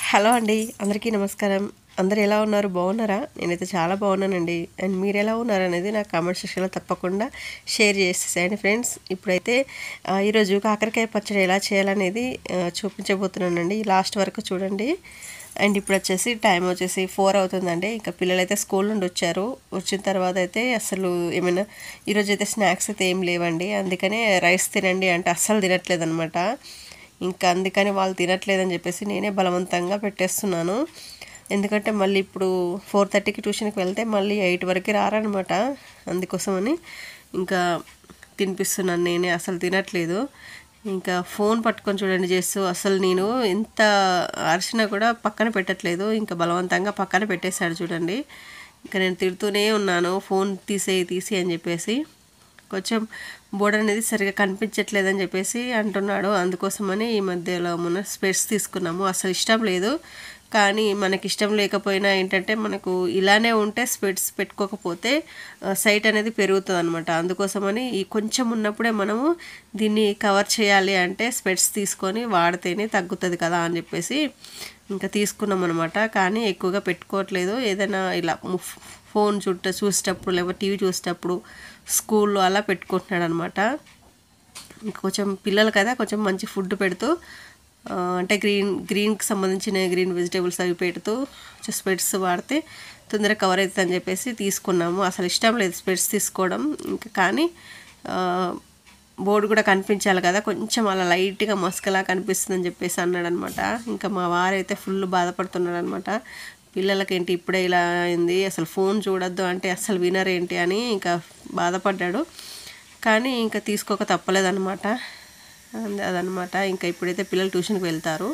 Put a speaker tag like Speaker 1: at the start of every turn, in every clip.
Speaker 1: hello అండి అందరికీ నమస్కారం అందరు ఎలా ఉన్నారు బాగున్నారా నేనైతే చాలా బాగున్నానండి అండ్ మీరు ఎలా ఉన్నారు అనేది నా కామెంట్ సెక్షన్లో తప్పకుండా షేర్ చేసేసేయండి ఫ్రెండ్స్ ఇప్పుడైతే ఆ, ఈరోజు కాకరకాయ పచ్చడి ఎలా చేయాలనేది ఆ, చూపించబోతున్నానండి లాస్ట్ వరకు చూడండి అండ్ ఇప్పుడు వచ్చేసి టైం వచ్చేసి ఫోర్ అవుతుందండి ఇంకా పిల్లలు అయితే స్కూల్ నుండి వచ్చారు వచ్చిన తర్వాత అయితే అసలు ఏమైనా ఈరోజు అయితే స్నాక్స్ అయితే ఏం లేవండి అందుకనే రైస్ తినండి అంటే అస్సలు తినట్లేదు అనమాట ఇంకా అందుకని వాళ్ళు తినట్లేదని చెప్పేసి నేనే బలవంతంగా పెట్టేస్తున్నాను ఎందుకంటే మళ్ళీ ఇప్పుడు ఫోర్ థర్టీకి ట్యూషన్కి వెళ్తే మళ్ళీ ఎయిట్ వరకు రారనమాట అందుకోసమని ఇంకా తినిపిస్తున్నాను నేనే అసలు తినట్లేదు ఇంకా ఫోన్ పట్టుకొని చూడండి చేస్తూ అసలు నేను ఎంత అరిచినా కూడా పక్కన పెట్టట్లేదు ఇంకా బలవంతంగా పక్కన పెట్టేశాడు చూడండి ఇంకా నేను తిడుతూనే ఉన్నాను ఫోన్ తీసేయి తీసి అని చెప్పేసి కొంచెం బోర్డర్ అనేది సరిగా కనిపించట్లేదని చెప్పేసి అంటున్నాడు అందుకోసమని ఈ మధ్యలో మొన్న స్పెట్స్ తీసుకున్నాము అసలు ఇష్టం లేదు కానీ మనకి ఇష్టం లేకపోయినా ఏంటంటే మనకు ఇలానే ఉంటే స్పెట్స్ పెట్టుకోకపోతే సైట్ అనేది పెరుగుతుంది అనమాట అందుకోసమని ఈ కొంచెం ఉన్నప్పుడే మనము దీన్ని కవర్ చేయాలి అంటే స్పెట్స్ తీసుకొని వాడితేనే తగ్గుతుంది కదా అని చెప్పేసి ఇంకా తీసుకున్నాం అనమాట కానీ ఎక్కువగా పెట్టుకోవట్లేదు ఏదైనా ఇలా ము- ఫోన్ చుట్ట చూసేటప్పుడు లేకపోతే టీవీ చూసేటప్పుడు స్కూల్లో అలా పెట్టుకుంటున్నాడు అనమాట కొంచెం పిల్లలు కదా కొంచెం మంచి ఫుడ్ పెడుతూ ఆ, అంటే గ్రీన్ గ్రీన్కి సంబంధించిన గ్రీన్ వెజిటేబుల్స్ అవి పెడుతూ స్పెట్స్ వాడితే తొందరగా కవర్ అవుతుంది అని చెప్పేసి తీసుకున్నాము అసలు ఇష్టం లేదు స్పెట్స్ తీసుకోవడం ఇంకా కానీ ఆ, బోర్డు కూడా కనిపించాలి కదా కొంచెం అలా లైట్గా మస్కలా కనిపిస్తుందని చెప్పేసి అన్నాడు అనమాట ఇంకా మా వారైతే ఫుల్ బాధపడుతున్నాడు అనమాట పిల్లలకి ఏంటి ఇప్పుడే ఇలా అయింది అసలు ఫోన్ చూడొద్దు అంటే అసలు వినరేంటి అని ఇంకా బాధపడ్డాడు కానీ ఇంకా తీసుకోక తప్పలేదన్నమాట అంద- అదనమాట ఇంకా ఇప్పుడైతే పిల్లలు ట్యూషన్కి వెళ్తారు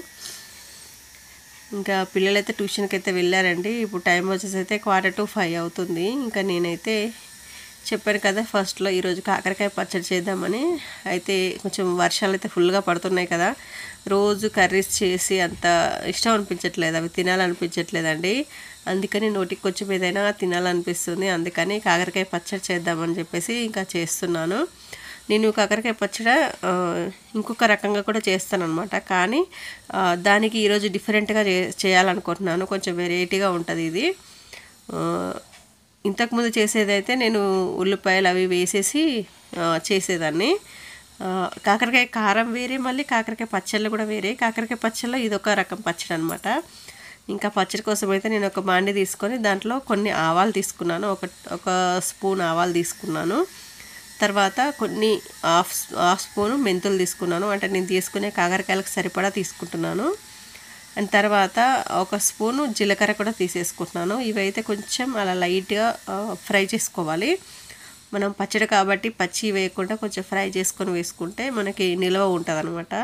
Speaker 1: ఇంకా పిల్లలైతే ట్యూషన్కి అయితే వెళ్ళారండి ఇప్పుడు టైం వచ్చేసి అయితే క్వార్టర్ టు ఫైవ్ అవుతుంది ఇంకా నేనైతే చెప్పాను కదా ఫస్ట్లో ఈరోజు కాకరకాయ పచ్చడి చేద్దామని అయితే కొంచెం వర్షాలు అయితే ఫుల్గా పడుతున్నాయి కదా రోజు కర్రీస్ చేసి అంత ఇష్టం అనిపించట్లేదు అవి తినాలనిపించట్లేదండి అందుకని నోటికి కొంచెం ఏదైనా తినాలనిపిస్తుంది అందుకని కాకరకాయ పచ్చడి చేద్దామని చెప్పేసి ఇంకా చేస్తున్నాను నేను కాకరకాయ పచ్చడి ఆ, ఇంకొక రకంగా కూడా చేస్తాను అనమాట కానీ ఆ, దానికి ఈరోజు డిఫరెంట్గా చే చేయాలనుకుంటున్నాను కొంచెం వెరైటీగా ఉంటుంది ఇది ఆ, ఇంతకుముందు చేసేదైతే నేను ఉల్లిపాయలు అవి వేసేసి ఆ, చేసేదాన్ని ఆ, కాకరకాయ కారం వేరే మళ్ళీ కాకరకాయ పచ్చళ్ళు కూడా వేరే కాకరకాయ పచ్చళ్ళు ఇదొక రకం పచ్చడి అనమాట ఇంకా పచ్చడి కోసం అయితే నేను ఒక బాండి తీసుకొని దాంట్లో కొన్ని ఆవాలు తీసుకున్నాను ఒక ఒక స్పూన్ ఆవాలు తీసుకున్నాను తర్వాత కొన్ని హాఫ్ హాఫ్ స్పూను మెంతులు తీసుకున్నాను అంటే నేను తీసుకునే కాకరకాయలకు సరిపడా తీసుకుంటున్నాను అండ్ తర్వాత ఒక స్పూను జీలకర్ర కూడా తీసేసుకుంటున్నాను ఇవైతే కొంచెం అలా లైట్గా ఆ, ఫ్రై చేసుకోవాలి మనం పచ్చడి కాబట్టి పచ్చి వేయకుండా కొంచెం ఫ్రై చేసుకొని వేసుకుంటే మనకి నిల్వ ఉంటుంది అనమాట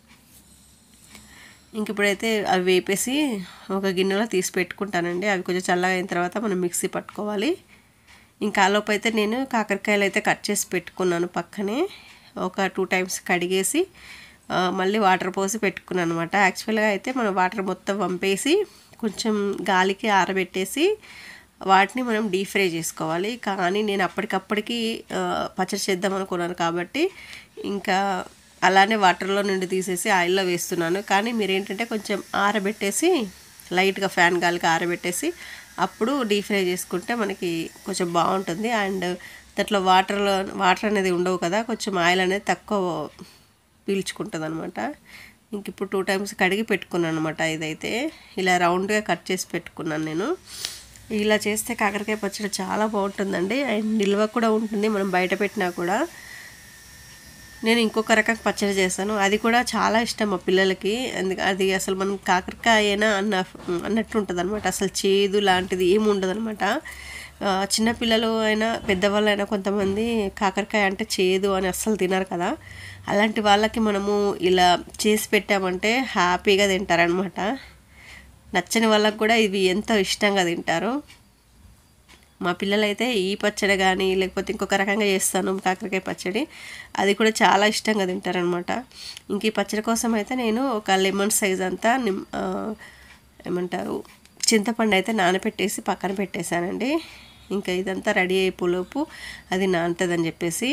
Speaker 1: ఇంక ఇప్పుడైతే అవి వేపేసి ఒక గిన్నెలో తీసి పెట్టుకుంటానండి అవి కొంచెం చల్లగా అయిన తర్వాత మనం మిక్సీ పట్టుకోవాలి ఇంకా ఆలోపు అయితే నేను కాకరకాయలు అయితే కట్ చేసి పెట్టుకున్నాను పక్కనే ఒక టూ టైమ్స్ కడిగేసి ఆ, మళ్ళీ వాటర్ పోసి పెట్టుకున్నాను అనమాట యాక్చువల్గా అయితే మనం వాటర్ మొత్తం వంపేసి కొంచెం గాలికి ఆరబెట్టేసి వాటిని మనం డీప్ ఫ్రై చేసుకోవాలి కానీ నేను అప్పటికప్పటికి ఆ, పచ్చడి చేద్దాం అనుకున్నాను కాబట్టి ఇంకా అలానే వాటర్లో నుండి తీసేసి ఆయిల్లో వేస్తున్నాను కానీ మీరు ఏంటంటే కొంచెం ఆరబెట్టేసి లైట్గా ఫ్యాన్ గాలికి ఆరబెట్టేసి అప్పుడు డీప్ ఫ్రై చేసుకుంటే మనకి కొంచెం బాగుంటుంది అండ్ దాంట్లో వాటర్లో వాటర్ అనేది ఉండవు కదా కొంచెం ఆయిల్ అనేది తక్కువ పీల్చుకుంటుంది అనమాట ఇంక ఇప్పుడు టూ టైమ్స్ కడిగి పెట్టుకున్నాను అనమాట ఇదైతే ఇలా రౌండ్గా కట్ చేసి పెట్టుకున్నాను నేను ఇలా చేస్తే కాకరకాయ పచ్చడి చాలా బాగుంటుందండి అండ్ నిల్వ కూడా ఉంటుంది మనం బయట పెట్టినా కూడా నేను ఇంకొక రకం పచ్చడి చేస్తాను అది కూడా చాలా ఇష్టం మా పిల్లలకి అందుకే అది అసలు మనం కాకరకాయనా అన్న అన్నట్టు ఉంటుంది అనమాట అసలు చేదు లాంటిది ఏమి ఉండదు అనమాట చిన్నపిల్లలు అయినా పెద్దవాళ్ళు అయినా కొంతమంది కాకరకాయ అంటే చేదు అని అస్సలు తినరు కదా అలాంటి వాళ్ళకి మనము ఇలా చేసి పెట్టామంటే హ్యాపీగా తింటారనమాట నచ్చని వాళ్ళకి కూడా ఇవి ఎంతో ఇష్టంగా తింటారు మా పిల్లలైతే ఈ పచ్చడి కానీ లేకపోతే ఇంకొక రకంగా చేస్తాను కాకరకాయ పచ్చడి అది కూడా చాలా ఇష్టంగా తింటారనమాట ఇంక ఈ పచ్చడి కోసం అయితే నేను ఒక లెమన్ సైజ్ అంతా నిమ్ ఆ, ఏమంటారు చింతపండు అయితే నానబెట్టేసి పక్కన పెట్టేశానండి ఇంకా ఇదంతా రెడీ అయిపోలోపు అది నానుతుందని చెప్పేసి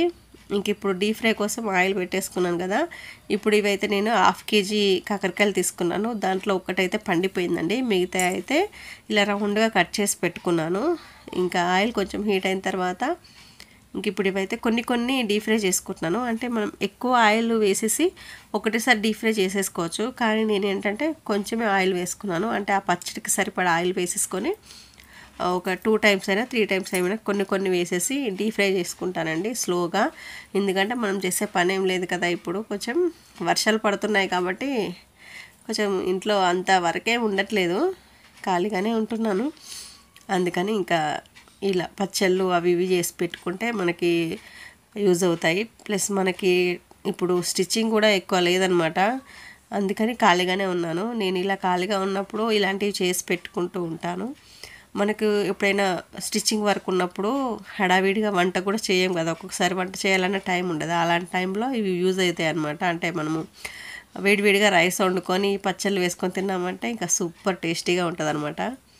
Speaker 1: ఇంక ఇప్పుడు డీప్ ఫ్రై కోసం ఆయిల్ పెట్టేసుకున్నాను కదా ఇప్పుడు ఇవైతే నేను హాఫ్ కేజీ కాకరకాయలు తీసుకున్నాను దాంట్లో ఒకటైతే పండిపోయిందండి మిగతా అయితే ఇలా రౌండ్గా కట్ చేసి పెట్టుకున్నాను ఇంకా ఆయిల్ కొంచెం హీట్ అయిన తర్వాత ఇంక ఇప్పుడు ఇవైతే కొన్ని కొన్ని డీప్ ఫ్రై చేసుకుంటున్నాను అంటే మనం ఎక్కువ ఆయిల్ వేసేసి ఒకటేసారి డీప్ ఫ్రై చేసేసుకోవచ్చు కానీ నేను ఏంటంటే కొంచెమే ఆయిల్ వేసుకున్నాను అంటే ఆ పచ్చడికి సరిపడా ఆయిల్ వేసేసుకొని ఒక టూ టైమ్స్ అయినా త్రీ టైమ్స్ అయినా కొన్ని కొన్ని వేసేసి డీప్ ఫ్రై చేసుకుంటానండి స్లోగా ఎందుకంటే మనం చేసే పని ఏం లేదు కదా ఇప్పుడు కొంచెం వర్షాలు పడుతున్నాయి కాబట్టి కొంచెం ఇంట్లో అంత వరకే ఉండట్లేదు ఖాళీగానే ఉంటున్నాను అందుకని ఇంకా ఇలా పచ్చళ్ళు అవి ఇవి చేసి పెట్టుకుంటే మనకి యూజ్ అవుతాయి ప్లస్ మనకి ఇప్పుడు స్టిచ్చింగ్ కూడా ఎక్కువ లేదనమాట అందుకని ఖాళీగానే ఉన్నాను నేను ఇలా ఖాళీగా ఉన్నప్పుడు ఇలాంటివి చేసి పెట్టుకుంటూ ఉంటాను మనకు ఎప్పుడైనా స్టిచ్చింగ్ వర్క్ ఉన్నప్పుడు హడావిడిగా వంట కూడా చేయం కదా ఒక్కొక్కసారి వంట చేయాలన్న టైం ఉండదు అలాంటి టైంలో ఇవి యూజ్ అవుతాయి అనమాట అంటే మనము వేడివేడిగా రైస్ వండుకొని పచ్చళ్ళు వేసుకొని తిన్నామంటే ఇంకా సూపర్ టేస్టీగా ఉంటుంది అనమాట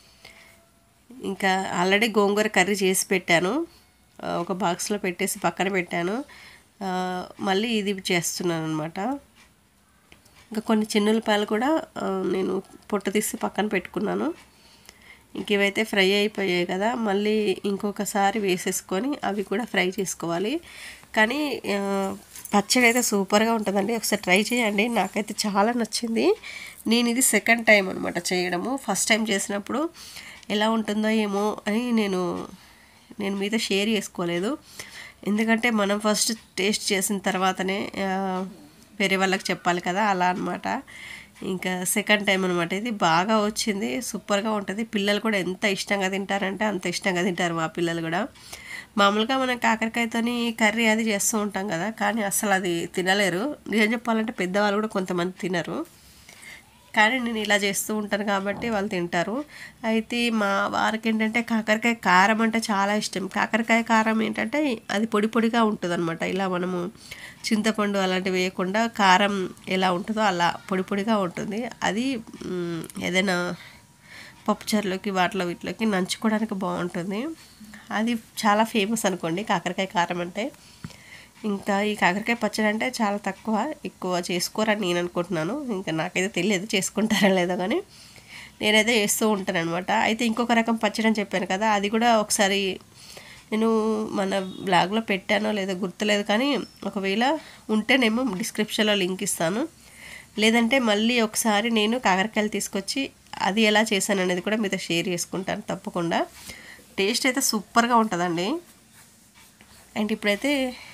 Speaker 1: ఇంకా ఆల్రెడీ గోంగూర కర్రీ చేసి పెట్టాను ఒక బాక్స్లో పెట్టేసి పక్కన పెట్టాను మళ్ళీ ఇది చేస్తున్నాను అనమాట ఇంకా కొన్ని చిన్నులపాయలు కూడా నేను పొట్టు తీసి పక్కన పెట్టుకున్నాను ఇంక ఇవైతే ఫ్రై అయిపోయాయి కదా మళ్ళీ ఇంకొకసారి వేసేసుకొని అవి కూడా ఫ్రై చేసుకోవాలి కానీ పచ్చడి అయితే సూపర్గా ఉంటుందండి ఒకసారి ట్రై చేయండి నాకైతే చాలా నచ్చింది నేను ఇది సెకండ్ టైం అనమాట చేయడము ఫస్ట్ టైం చేసినప్పుడు ఎలా ఉంటుందో ఏమో అని నేను నేను మీతో షేర్ చేసుకోలేదు ఎందుకంటే మనం ఫస్ట్ టేస్ట్ చేసిన తర్వాతనే వేరే వాళ్ళకి చెప్పాలి కదా అలా అనమాట ఇంకా సెకండ్ టైం అనమాట ఇది బాగా వచ్చింది సూపర్గా ఉంటుంది పిల్లలు కూడా ఎంత ఇష్టంగా తింటారంటే అంత ఇష్టంగా తింటారు మా పిల్లలు కూడా మామూలుగా మనం కాకరకాయతోని కర్రీ అది చేస్తూ ఉంటాం కదా కానీ అసలు అది తినలేరు నిజం చెప్పాలంటే పెద్దవాళ్ళు కూడా కొంతమంది తినరు కానీ నేను ఇలా చేస్తూ ఉంటాను కాబట్టి వాళ్ళు తింటారు అయితే మా వారికి ఏంటంటే కాకరకాయ కారం అంటే చాలా ఇష్టం కాకరకాయ కారం ఏంటంటే అది పొడి పొడిగా ఉంటుంది అనమాట ఇలా మనము చింతపండు అలాంటివి వేయకుండా కారం ఎలా ఉంటుందో అలా పొడి పొడిగా ఉంటుంది అది ఏదైనా పప్పుచారులోకి వాటిలో వీటిలోకి నంచుకోవడానికి బాగుంటుంది అది చాలా ఫేమస్ అనుకోండి కాకరకాయ కారం అంటే ఇంకా ఈ కాకరకాయ పచ్చడి అంటే చాలా తక్కువ ఎక్కువ చేసుకోరని నేను అనుకుంటున్నాను ఇంకా నాకైతే తెలియదు చేసుకుంటారా లేదో కానీ నేనైతే చేస్తూ ఉంటాను అనమాట అయితే ఇంకొక రకం పచ్చడి అని చెప్పాను కదా అది కూడా ఒకసారి నేను మన బ్లాగ్లో పెట్టానో లేదో గుర్తులేదు కానీ ఒకవేళ ఉంటేనేమో డిస్క్రిప్షన్లో లింక్ ఇస్తాను లేదంటే మళ్ళీ ఒకసారి నేను కాకరకాయలు తీసుకొచ్చి అది ఎలా చేశాను అనేది కూడా మీతో షేర్ చేసుకుంటాను తప్పకుండా టేస్ట్ అయితే సూపర్గా ఉంటుందండి అండ్ ఇప్పుడైతే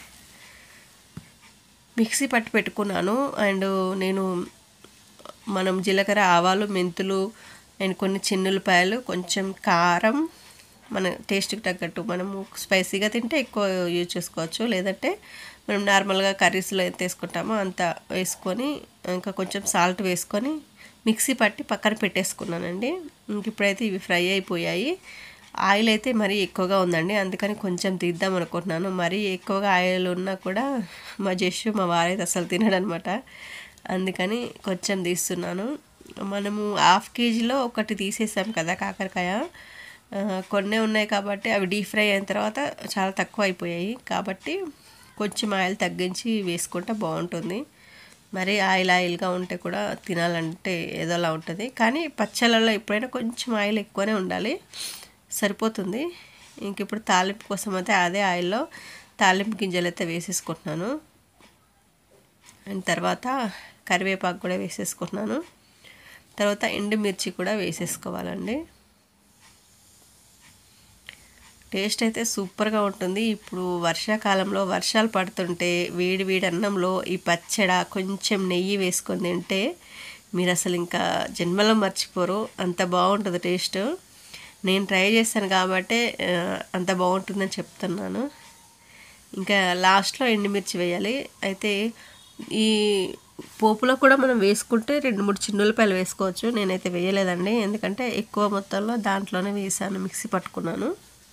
Speaker 1: మిక్సీ పట్టి పెట్టుకున్నాను అండ్ నేను మనం జీలకర్ర ఆవాలు మెంతులు అండ్ కొన్ని చిన్నులపాయలు కొంచెం కారం మన టేస్ట్కి తగ్గట్టు మనము స్పైసీగా తింటే ఎక్కువ యూజ్ చేసుకోవచ్చు లేదంటే మనం నార్మల్గా కర్రీస్లో ఎంత వేసుకుంటామో అంత వేసుకొని ఇంకా కొంచెం సాల్ట్ వేసుకొని మిక్సీ పట్టి పక్కన పెట్టేసుకున్నానండి ఇంక ఇప్పుడైతే ఇవి ఫ్రై అయిపోయాయి ఆయిల్ అయితే మరీ ఎక్కువగా ఉందండి అందుకని కొంచెం తీద్దాం అనుకుంటున్నాను మరీ ఎక్కువగా ఆయిల్ ఉన్నా కూడా మా జస్సు మా వారైతే అసలు తినడనమాట అందుకని కొంచెం తీస్తున్నాను మనము హాఫ్ కేజీలో ఒకటి తీసేసాం కదా కాకరకాయ కొన్నే ఉన్నాయి కాబట్టి అవి డీప్ ఫ్రై అయిన తర్వాత చాలా తక్కువ అయిపోయాయి కాబట్టి కొంచెం ఆయిల్ తగ్గించి వేసుకుంటే బాగుంటుంది మరి ఆయిల్ ఆయిల్గా ఉంటే కూడా తినాలంటే ఏదోలా ఉంటుంది కానీ పచ్చళ్ళలో ఎప్పుడైనా కొంచెం ఆయిల్ ఎక్కువనే ఉండాలి సరిపోతుంది ఇంక ఇప్పుడు తాలింపు కోసం అయితే అదే ఆయిల్లో తాలింపు గింజలు అయితే వేసేసుకుంటున్నాను అండ్ తర్వాత కరివేపాకు కూడా వేసేసుకుంటున్నాను తర్వాత ఎండుమిర్చి కూడా వేసేసుకోవాలండి టేస్ట్ అయితే సూపర్గా ఉంటుంది ఇప్పుడు వర్షాకాలంలో వర్షాలు పడుతుంటే వేడి వేడి అన్నంలో ఈ పచ్చడ కొంచెం నెయ్యి వేసుకొని తింటే మీరు అసలు ఇంకా జన్మలో మర్చిపోరు అంత బాగుంటుంది టేస్ట్ నేను ట్రై చేశాను కాబట్టి అంత బాగుంటుందని చెప్తున్నాను ఇంకా లాస్ట్లో ఎండుమిర్చి వేయాలి అయితే ఈ పోపులో కూడా మనం వేసుకుంటే రెండు మూడు చిన్నులపాయలు వేసుకోవచ్చు నేనైతే వేయలేదండి ఎందుకంటే ఎక్కువ మొత్తంలో దాంట్లోనే వేసాను మిక్సీ పట్టుకున్నాను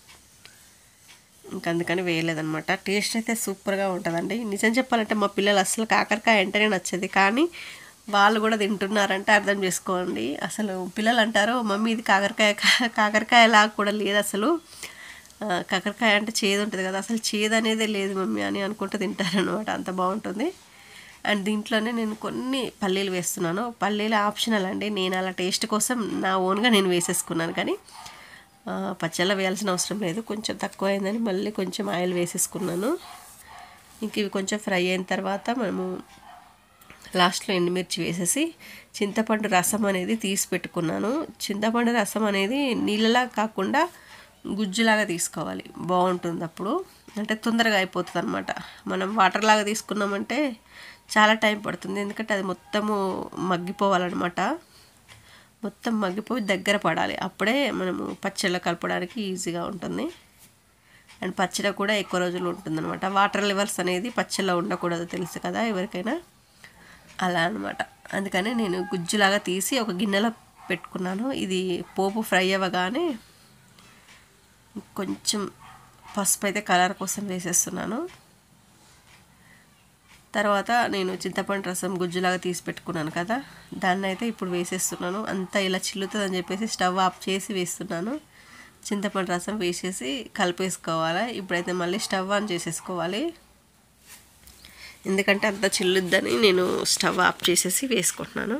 Speaker 1: ఇంకా అందుకని వేయలేదనమాట టేస్ట్ అయితే సూపర్గా ఉంటుందండి నిజం చెప్పాలంటే మా పిల్లలు అసలు కాకరకాయ అంటేనే నచ్చేది కానీ వాళ్ళు కూడా తింటున్నారంటే అర్థం చేసుకోండి అసలు పిల్లలు అంటారు మమ్మీ ఇది కాకరకాయ కాకరకాయ లాగా కూడా లేదు అసలు ఆ, కాకరకాయ అంటే చేదు ఉంటుంది కదా అసలు చేదు అనేదే లేదు మమ్మీ అని అనుకుంటూ తింటారనమాట అంత బాగుంటుంది అండ్ దీంట్లోనే నేను కొన్ని పల్లీలు వేస్తున్నాను పల్లీలు ఆప్షనల్ అండి నేను అలా టేస్ట్ కోసం నా ఓన్గా నేను వేసేసుకున్నాను కానీ ఆ, పచ్చళ్ళ వేయాల్సిన అవసరం లేదు కొంచెం తక్కువ అయిందని మళ్ళీ కొంచెం ఆయిల్ వేసేసుకున్నాను ఇంక ఇవి కొంచెం ఫ్రై అయిన తర్వాత మనము లాస్ట్లో ఎండుమిర్చి వేసేసి చింతపండు రసం అనేది తీసి పెట్టుకున్నాను చింతపండు రసం అనేది నీళ్ళలా కాకుండా గుజ్జులాగా తీసుకోవాలి బాగుంటుంది అప్పుడు అంటే తొందరగా అయిపోతుంది అనమాట మనం వాటర్ లాగా తీసుకున్నామంటే చాలా టైం పడుతుంది ఎందుకంటే అది మొత్తము మగ్గిపోవాలన్నమాట మొత్తం మగ్గిపోయి దగ్గర పడాలి అప్పుడే మనము పచ్చళ్ళ కలపడానికి ఈజీగా ఉంటుంది అండ్ పచ్చడి కూడా ఎక్కువ రోజులు ఉంటుందన్నమాట వాటర్ లెవెల్స్ అనేది పచ్చళ్ళలో ఉండకూడదు తెలుసు కదా ఎవరికైనా అలా అనమాట అందుకని నేను గుజ్జులాగా తీసి ఒక గిన్నెలో పెట్టుకున్నాను ఇది పోపు ఫ్రై అవ్వగానే కొంచెం పసుపు అయితే కలర్ కోసం వేసేస్తున్నాను తర్వాత నేను చింతపండు రసం గుజ్జులాగా తీసి పెట్టుకున్నాను కదా దాన్ని అయితే ఇప్పుడు వేసేస్తున్నాను అంతా ఇలా చిల్లుతుందని చెప్పేసి స్టవ్ ఆఫ్ చేసి వేస్తున్నాను చింతపండు రసం వేసేసి కలిపేసుకోవాలి ఇప్పుడైతే మళ్ళీ స్టవ్ ఆన్ చేసేసుకోవాలి ఎందుకంటే అంత చిల్లుద్దని నేను స్టవ్ ఆఫ్ చేసేసి వేసుకుంటున్నాను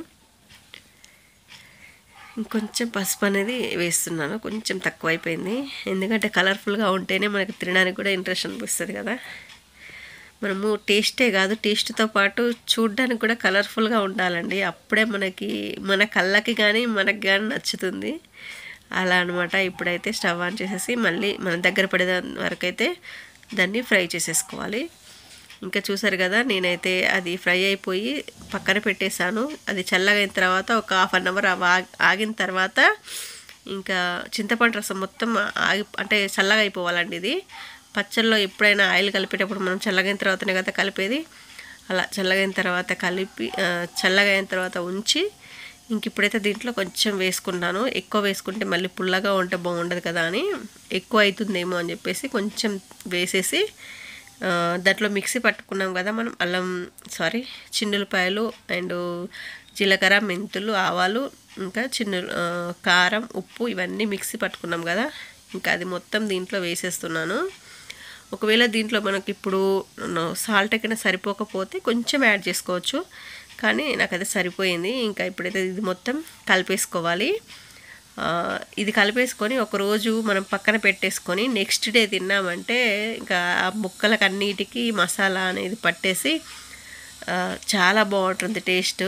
Speaker 1: ఇంకొంచెం పసుపు అనేది వేస్తున్నాను కొంచెం తక్కువ అయిపోయింది ఎందుకంటే కలర్ఫుల్గా ఉంటేనే మనకి తినడానికి కూడా ఇంట్రెస్ట్ అనిపిస్తుంది కదా మనము టేస్టే కాదు టేస్ట్తో పాటు చూడ్డానికి కూడా కలర్ఫుల్గా ఉండాలండి అప్పుడే మనకి మన కళ్ళకి కానీ మనకి కానీ నచ్చుతుంది అలా అనమాట ఇప్పుడైతే స్టవ్ ఆన్ చేసేసి మళ్ళీ మన దగ్గర పడే వరకు అయితే దాన్ని ఫ్రై చేసేసుకోవాలి ఇంకా చూసారు కదా నేనైతే అది ఫ్రై అయిపోయి పక్కన పెట్టేశాను అది చల్లగా అయిన తర్వాత ఒక హాఫ్ అన్ అవర్ ఆగిన తర్వాత ఇంకా చింతపండు రసం మొత్తం ఆగి అంటే చల్లగా అయిపోవాలండి ఇది పచ్చళ్ళలో ఎప్పుడైనా ఆయిల్ కలిపేటప్పుడు మనం చల్లగైన తర్వాతనే కదా కలిపేది అలా చల్లగైన తర్వాత కలిపి ఆ, చల్లగా అయిన తర్వాత ఉంచి ఇంక ఇప్పుడైతే దీంట్లో కొంచెం వేసుకున్నాను ఎక్కువ వేసుకుంటే మళ్ళీ పుల్లగా ఉంటే బాగుండదు కదా అని ఎక్కువ అవుతుందేమో అని చెప్పేసి కొంచెం వేసేసి ఆ, దాంట్లో మిక్సీ పట్టుకున్నాం కదా మనం అల్లం సారీ చిన్నులపాయలు అండ్ జీలకర్ర మెంతులు ఆవాలు ఇంకా చిన్న ఆ, కారం ఉప్పు ఇవన్నీ మిక్సీ పట్టుకున్నాం కదా ఇంకా అది మొత్తం దీంట్లో వేసేస్తున్నాను ఒకవేళ దీంట్లో మనకి ఇప్పుడు సాల్ట్ ఎక్కడ సరిపోకపోతే కొంచెం యాడ్ చేసుకోవచ్చు కానీ నాకు అది సరిపోయింది ఇంకా ఇప్పుడైతే ఇది మొత్తం కలిపేసుకోవాలి ఆ, ఇది కలిపేసుకొని ఒకరోజు మనం పక్కన పెట్టేసుకొని నెక్స్ట్ డే తిన్నామంటే ఇంకా ఆ ముక్కలకు అన్నిటికీ మసాలా అనేది పట్టేసి ఆ, చాలా బాగుంటుంది టేస్ట్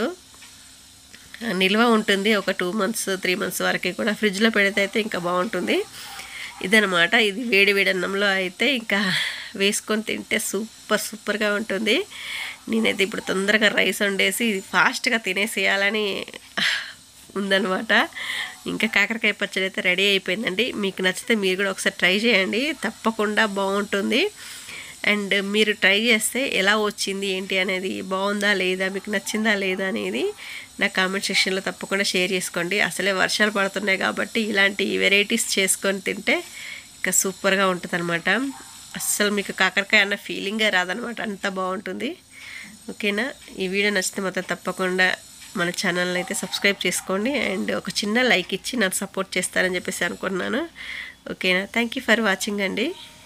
Speaker 1: నిల్వ ఉంటుంది ఒక టూ మంత్స్ త్రీ మంత్స్ వరకు కూడా ఫ్రిడ్జ్లో పెడితే అయితే ఇంకా బాగుంటుంది ఇదనమాట ఇది వేడి వేడి అన్నంలో అయితే ఇంకా వేసుకొని తింటే సూపర్ సూపర్గా ఉంటుంది నేనైతే ఇప్పుడు తొందరగా రైస్ వండేసి ఫాస్ట్గా తినేసేయాలని ఉందనమాట ఇంకా కాకరకాయ పచ్చడి అయితే రెడీ అయిపోయిందండి మీకు నచ్చితే మీరు కూడా ఒకసారి ట్రై చేయండి తప్పకుండా బాగుంటుంది అండ్ మీరు ట్రై చేస్తే ఎలా వచ్చింది ఏంటి అనేది బాగుందా లేదా మీకు నచ్చిందా లేదా అనేది నా కామెంట్ సెక్షన్లో తప్పకుండా షేర్ చేసుకోండి అసలే వర్షాలు పడుతున్నాయి కాబట్టి ఇలాంటి వెరైటీస్ చేసుకొని తింటే ఇంకా సూపర్గా ఉంటుంది అనమాట అస్సలు మీకు కాకరకాయ అన్న ఫీలింగే రాదనమాట అంత బాగుంటుంది ఓకేనా ఈ వీడియో నచ్చితే మాత్రం తప్పకుండా మన ఛానల్ని అయితే సబ్స్క్రైబ్ చేసుకోండి అండ్ ఒక చిన్న లైక్ ఇచ్చి నన్ను సపోర్ట్ చేస్తారని చెప్పేసి అనుకుంటున్నాను ఓకేనా థ్యాంక్ యూ ఫర్ వాచింగ్ అండి